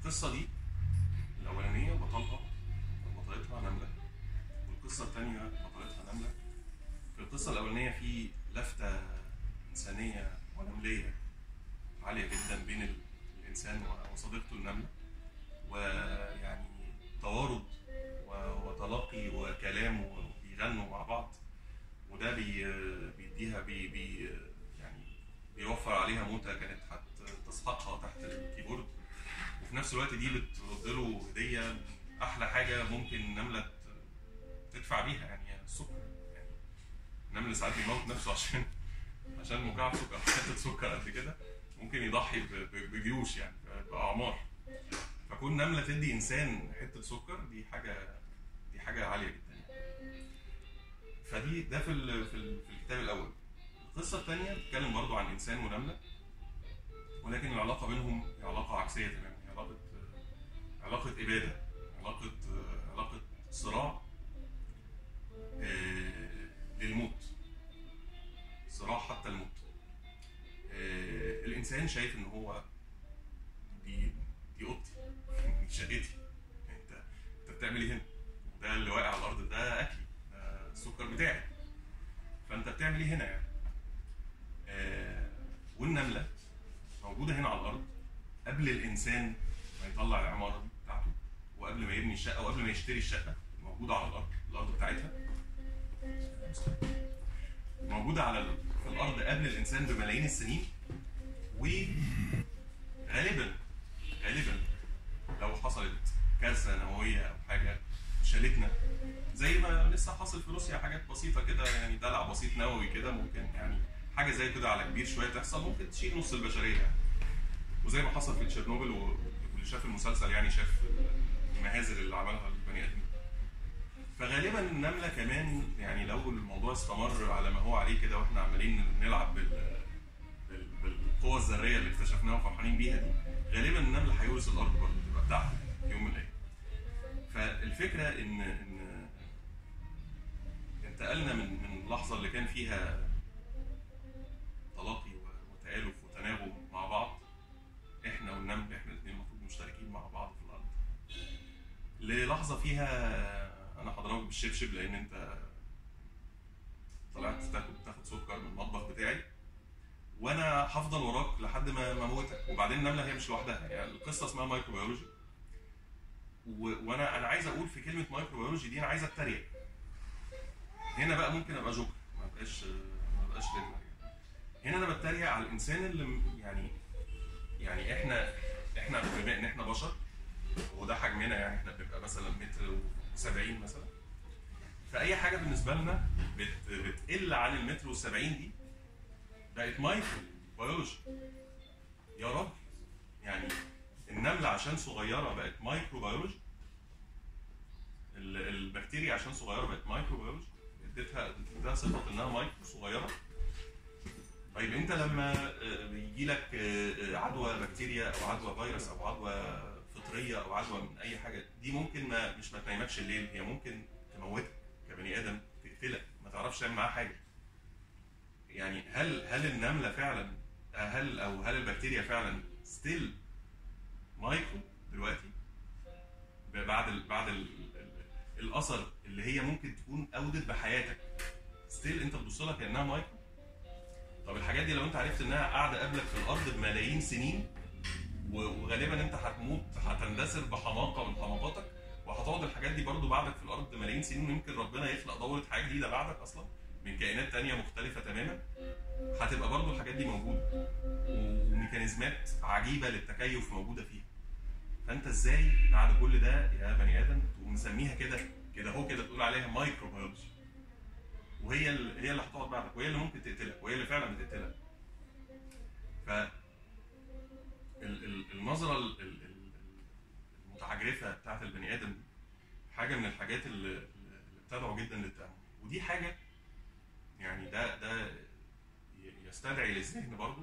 القصه دي الاولانيه بطلها بطلتها نمله والقصه الثانيه بطلتها نمله في القصه الاولانيه في لفته انسانيه ونمليه عاليه جدا بين ال- الانسان وصديقته النمله ويعني توارد و- وتلاقي وكلام وبيغنوا مع بعض وده بي بيديها بي بي يعني بيوفر عليها موتة كانت هتسحقها تحت الكيبورد وفي نفس الوقت دي بترد له هدية أحلى حاجة ممكن النملة ت- تدفع بيها يعني السكر يعني النمل ساعات بيموت نفسه عشان عشان مكعب سكر حتة سكر قد كده ممكن يضحي ب- ب- بجيوش يعني بأعمار فكون نملة تدي إنسان حتة سكر دي حاجة دي حاجة عالية جدا يعني. فدي ده في ال- في ال- في الكتاب الاول القصه الثانيه بتتكلم برضو عن انسان ونمله ولكن العلاقه بينهم هي علاقه عكسيه تماما هي علاقه علاقه اباده علاقه علاقه صراع آه، للموت صراع حتى الموت آه، الانسان شايف ان هو دي دي اوضتي دي شقتي انت انت بتعمل ايه هنا؟ ده اللي واقع على الارض ده اكلي ده السكر بتاعي فانت بتعمل ايه هنا يعني؟ آه والنمله موجوده هنا على الارض قبل الانسان ما يطلع العماره دي بتاعته وقبل ما يبني الشقه وقبل ما يشتري الشقه موجوده على الارض الارض بتاعتها موجوده على ال- في الارض قبل الانسان بملايين السنين وغالبا غالبا لو حصلت كارثه نوويه او حاجه شالتنا زي ما لسه حاصل في روسيا حاجات بسيطه كده يعني دلع بسيط نووي كده ممكن يعني حاجه زي كده على كبير شويه تحصل ممكن تشيل نص البشريه يعني. وزي ما حصل في تشيرنوبل و- واللي شاف المسلسل يعني شاف المهازل اللي عملها البني ادمين فغالبا النمله كمان يعني لو الموضوع استمر على ما هو عليه كده واحنا عمالين نلعب بال بال- بالقوه الذريه اللي اكتشفناها وفرحانين بيها دي غالبا النمل هيورث الارض برضه تبقى بتاعته في يوم من الايام فالفكره ان ان انتقلنا من من اللحظه اللي كان فيها تلاقي و- وتالف وتناغم مع بعض احنا والنمل احنا الاثنين المفروض مشتركين مع بعض في الارض للحظه فيها انا هضربك بالشبشب لان انت طلعت تاخد تاخد سكر من المطبخ بتاعي وانا هفضل وراك لحد ما ما اموتك وبعدين النمله هي مش لوحدها يعني القصه اسمها مايكروبيولوجي و... وانا انا عايز اقول في كلمه مايكروبيولوجي دي انا عايز اتريق هنا بقى ممكن ابقى جوكر ما بقاش ما بقاش رجل هنا انا بتريق على الانسان اللي م- يعني يعني احنا احنا بما ان احنا بشر وده حجمنا يعني احنا بنبقى مثلا متر و70 مثلا فاي حاجه بالنسبه لنا بت... بتقل عن المتر و70 دي بقت مايكرو بيولوجي يا رب يعني النمله عشان صغيره بقت مايكرو بيولوجي ال- البكتيريا عشان صغيره بقت مايكرو بيولوجي اديتها اديتها صفه انها مايكرو صغيره طيب انت لما آه، بيجي لك آه، آه، عدوى بكتيريا او عدوى فيروس او عدوى فطريه او عدوى من اي حاجه دي ممكن ما مش ما تنيمكش الليل هي ممكن تموتك كبني ادم تقتلك ما تعرفش تعمل معاها حاجه يعني هل هل النمله فعلا هل او هل البكتيريا فعلا ستيل مايكرو دلوقتي بعد ال بعد ال الاثر اللي هي ممكن تكون اودت بحياتك ستيل انت بتبص لها كانها مايكرو طب الحاجات دي لو انت عرفت انها قاعده قبلك في الارض بملايين سنين و- وغالبا انت هتموت هتندثر بحماقه من حماقاتك وهتقعد الحاجات دي برضو بعدك في الارض ملايين سنين ويمكن ربنا يخلق دوره حياه جديده بعدك اصلا من كائنات تانية مختلفة تماما هتبقى برضو الحاجات دي موجودة وميكانيزمات عجيبة للتكيف موجودة فيها فانت ازاي بعد كل ده يا بني ادم تقوم مسميها كده كده اهو كده تقول عليها مايكرو بيولوجي وهي ال- هي اللي هتقعد بعدك وهي اللي ممكن تقتلك وهي اللي فعلا بتقتلك ف ال- ال- النظرة ال- ال- ال- المتعجرفة بتاعت البني ادم دي حاجة من الحاجات اللي اللي بتدعو جدا للتأمل ودي حاجة يعني ده ده ي- يستدعي للذهن برضو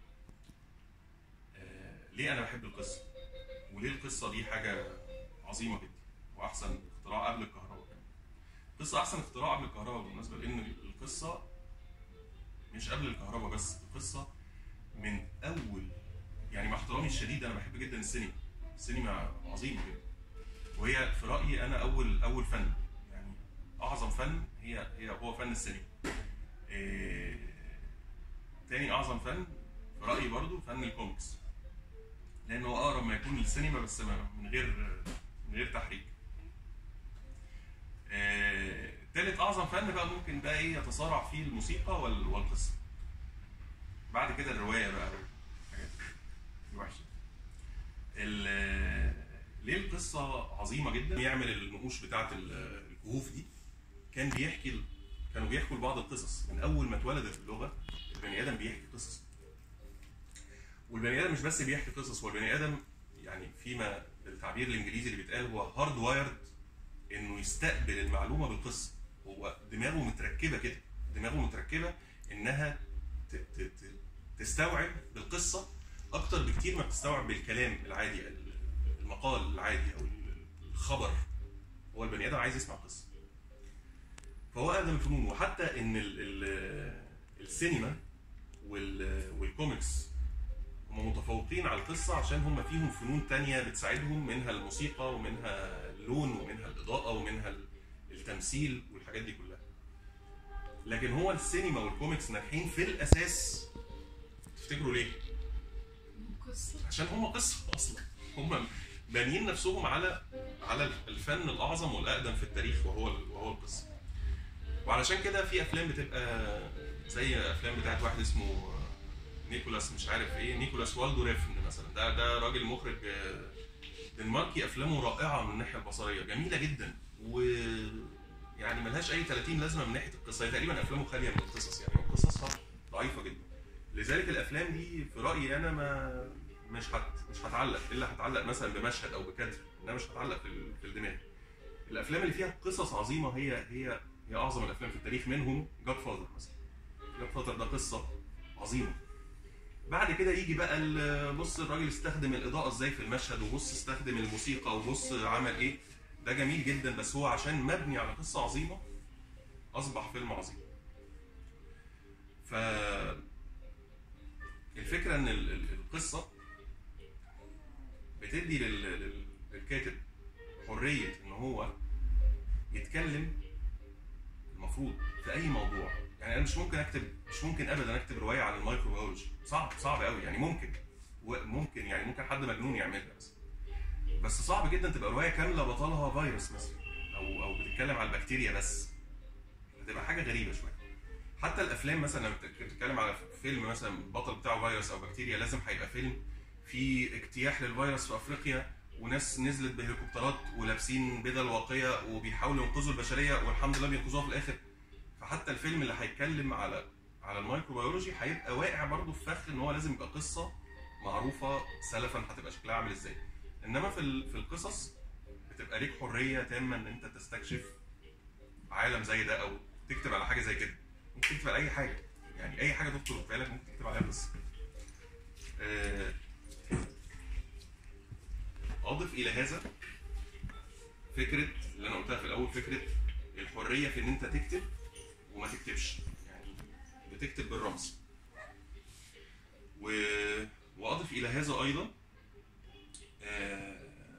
آه، ليه انا بحب القصه وليه القصه دي حاجه عظيمه جدا واحسن اختراع قبل الكهرباء كمان القصه احسن اختراع قبل الكهرباء بالمناسبه لان القصه مش قبل الكهرباء بس القصه من اول يعني مع احترامي الشديد انا بحب جدا السينما السينما عظيمه جدا وهي في رايي انا اول اول فن يعني اعظم فن هي هي هو فن السينما إيه تاني اعظم فن في رايي برضو فن الكوميكس لانه اقرب ما يكون للسينما بس ما- من غير من غير تحريك آه، تالت اعظم فن بقى ممكن بقى ايه يتصارع فيه الموسيقى وال- والقصه بعد كده الروايه بقى حاجات دي وحشه ال- ليه القصه عظيمه جدا يعمل النقوش بتاعه ال- الكهوف دي كان بيحكي ال- كانوا بيحكوا بعض القصص من اول ما اتولدت اللغه البني ادم بيحكي قصص والبني ادم مش بس بيحكي قصص هو البني ادم يعني فيما بالتعبير الانجليزي اللي بيتقال هو هارد وايرد انه يستقبل المعلومه بالقصه هو دماغه متركبه كده دماغه متركبه انها ت- ت- ت- تستوعب بالقصه اكتر بكتير ما بتستوعب بالكلام العادي المقال العادي او الخبر هو البني ادم عايز يسمع قصه فهو اقدم الفنون وحتى ان ال ال السينما وال- والكوميكس هم متفوقين على القصة عشان هم فيهم فنون تانية بتساعدهم منها الموسيقى ومنها اللون ومنها الإضاءة ومنها التمثيل والحاجات دي كلها لكن هو السينما والكوميكس ناجحين في الأساس تفتكروا ليه؟ قصة عشان هم قصة أصلا هم بانيين نفسهم على على الفن الأعظم والأقدم في التاريخ وهو وهو القصة وعلشان كده في أفلام بتبقى زي أفلام بتاعت واحد اسمه نيكولاس مش عارف ايه نيكولاس والدو ريفن مثلا ده ده راجل مخرج آه، دنماركي افلامه رائعه من الناحيه البصريه جميله جدا و يعني ملهاش اي 30 لازمه من ناحيه القصه هي تقريبا افلامه خاليه من القصص يعني قصصها ضعيفه جدا لذلك الافلام دي في رايي انا ما مش هت مش هتعلق الا هتعلق مثلا بمشهد او بكادر انما مش هتعلق في ال- في الدماغ الافلام اللي فيها قصص عظيمه هي هي هي اعظم الافلام في التاريخ منهم جاد فاذر مثلا جاد فاذر ده قصه عظيمه بعد كده يجي بقى ال- بص الراجل استخدم الاضاءه ازاي في المشهد وبص استخدم الموسيقى وبص عمل ايه ده جميل جدا بس هو عشان مبني على قصه عظيمه اصبح فيلم عظيم ف الفكره ان ال- ال- القصه بتدي لل- لل- للكاتب حريه ان هو يتكلم المفروض في اي موضوع يعني انا مش ممكن اكتب مش ممكن ابدا اكتب روايه عن الميكروبيولوجي صعب صعب قوي يعني ممكن وممكن يعني ممكن حد مجنون يعملها بس بس صعب جدا تبقى روايه كامله بطلها فيروس مثلا او او بتتكلم على البكتيريا بس هتبقى حاجه غريبه شويه حتى الافلام مثلا لما بت- بتتكلم على فيلم مثلا البطل بتاعه فيروس او بكتيريا لازم هيبقى فيلم فيه اجتياح للفيروس في افريقيا وناس نزلت بهليكوبترات ولابسين بدل واقيه وبيحاولوا ينقذوا البشريه والحمد لله بينقذوها في الاخر فحتى الفيلم اللي هيتكلم على على الميكروبيولوجي هيبقى واقع برضه في فخ ان هو لازم يبقى قصه معروفه سلفا هتبقى شكلها عامل ازاي انما في ال- في القصص بتبقى ليك حريه تامه ان انت تستكشف عالم زي ده او تكتب على حاجه زي كده ممكن تكتب على اي حاجه يعني اي حاجه تخطر في بالك ممكن تكتب عليها قصه آه، اضف الى هذا فكره اللي انا قلتها في الاول فكره الحريه في ان انت تكتب وما تكتبش يعني بتكتب بالرمز و... واضف الى هذا ايضا آه،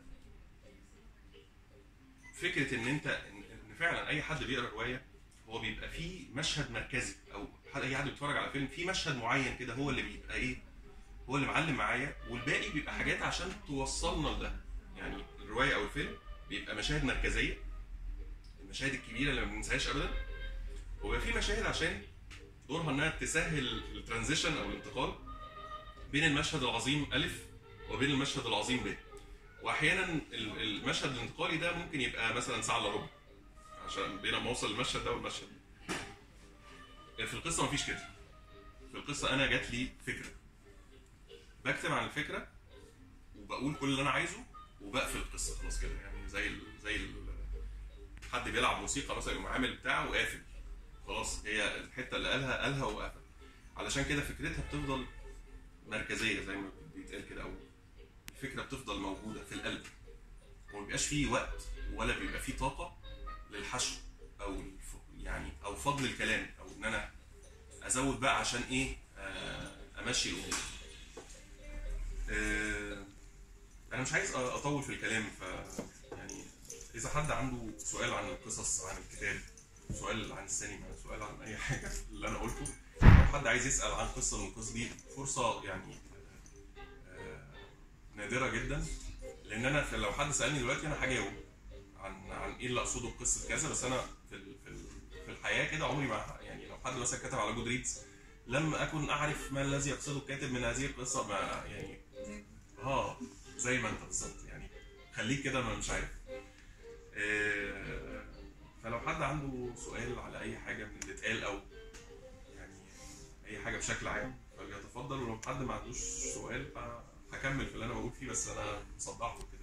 فكره ان انت ان إن فعلا اي حد بيقرا روايه هو بيبقى فيه مشهد مركزي او حد- اي حد بيتفرج على فيلم في مشهد معين كده هو اللي بيبقى ايه هو اللي معلم معايا والباقي بيبقى حاجات عشان توصلنا لده يعني الروايه او الفيلم بيبقى مشاهد مركزيه المشاهد الكبيره اللي ما بننساهاش ابدا وبيبقى في مشاهد عشان دورها انها تسهل الترانزيشن او الانتقال بين المشهد العظيم الف وبين المشهد العظيم ب واحيانا ال- المشهد الانتقالي ده ممكن يبقى مثلا ساعه الا ربع عشان بين ما اوصل للمشهد ده والمشهد ده في القصه مفيش كده في القصه انا جات لي فكره بكتب عن الفكره وبقول كل اللي انا عايزه وبقفل القصه خلاص كده يعني زي ال زي ال حد بيلعب موسيقى مثلا يقوم عامل بتاع وقافل خلاص هي الحته اللي قالها قالها وقفل علشان كده فكرتها بتفضل مركزيه زي ما بيتقال كده او الفكره بتفضل موجوده في القلب وما بيبقاش فيه وقت ولا بيبقى فيه طاقه للحشو او الف- يعني او فضل الكلام او ان انا ازود بقى عشان ايه آه، امشي الامور آه، انا مش عايز اطول في الكلام ف يعني اذا حد عنده سؤال عن القصص عن الكتاب سؤال عن السينما سؤال عن اي حاجه اللي انا قلته لو حد عايز يسال عن قصه من القصص دي فرصه يعني آه، نادره جدا لان انا في- لو حد سالني دلوقتي انا هجاوب عن عن ايه اللي اقصده بقصه كذا بس انا في ال- في ال- في الحياه كده عمري ما يعني لو حد مثلا كتب على جود ريدز لم اكن اعرف ما الذي يقصده الكاتب من هذه القصه ما يعني اه زي ما انت بالظبط يعني خليك كده ما مش عارف آه، فلو حد عنده سؤال على اي حاجه من اللي اتقال او يعني اي حاجه بشكل عام فليتفضل ولو حد ما عندوش سؤال فهكمل في اللي انا بقول فيه بس انا مصدعته كده